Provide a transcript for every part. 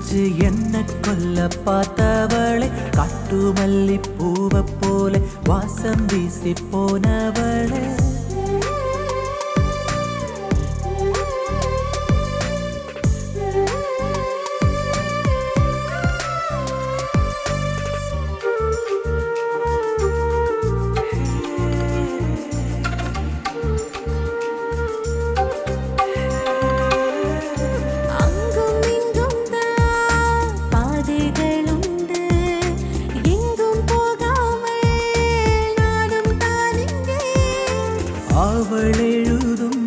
வச்சு என்ன கொல்ல பார்த்தவளை காட்டு மல்லி பூவ போல வாசம் வீசி போனவளே அங்கும் இங்கும் தான் பாதைகள் உண்டு எங்கும் போகாமல் நானும் தான் இங்கே அவள் எழுதும்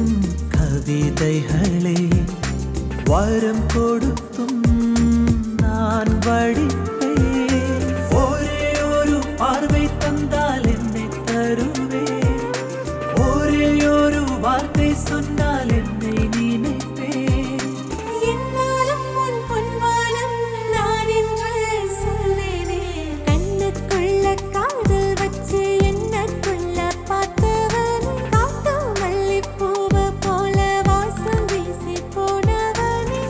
கவிதைகளே வரம் கொடுத்தும் நான் வடிப்பேன் ஒரே ஒரு பார்வை தந்தால் என்னை தருவேன் ஒரே ஒரு வார்த்தை சொன்னால் என்னை நினைப்பேன் என்னாலும் உன் பொன்வானம் நான் என்று சொல்வேனே கண்ணுக்குள்ள காதல் வச்சு என்னக்குள்ள பார்த்தவன் காட்டு மல்லிப்பூவ போல வாசம் வீசி போனவனே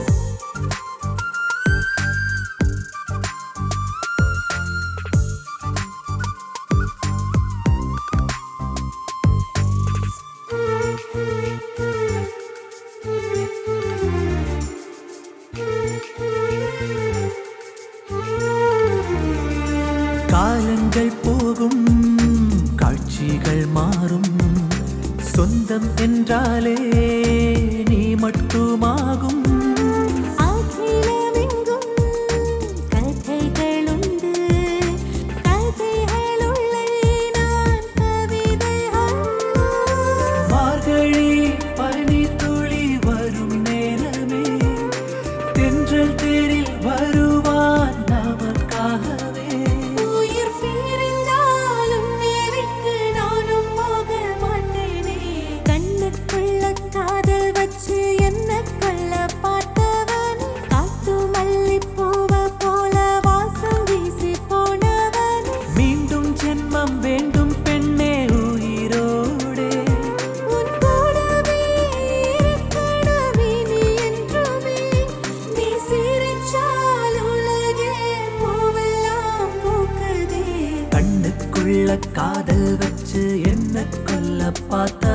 காலங்கள் போகும் காட்சிகள் மாறும் சொந்தம் என்றாலே நீ மட்டுமாகும் அகிலமெங்கும் கதைகளுண்டு கதைகளுள்ளே நான் கவிதைகள் மார்கழி பனி துளி வரும் நேரமே தென்றல் தேரில் வருவான் நமக்காகவே உயிர் பிரிந்தாலும் நீ விட்டு நானும் போக மாட்டேனே கண்ணுக்குள்ள காதல் வச்சு என்ன கொல்ல பார்த்தவன் காட்டு மல்லிப்பூவ போல வாசம் வீசி போனவன் மீண்டும் ஜென்மம் வேண்டும் பெண்ணே உயிரோடே உன் கூடவே இருக்கணுமே நீ என்றுமே நீ சிரிச்சால் உலகே பூவெல்லாம் பூக்குதே கண்ணுக்குள்ள காதல் வச்சு என்ன கொல்ல பார்த்த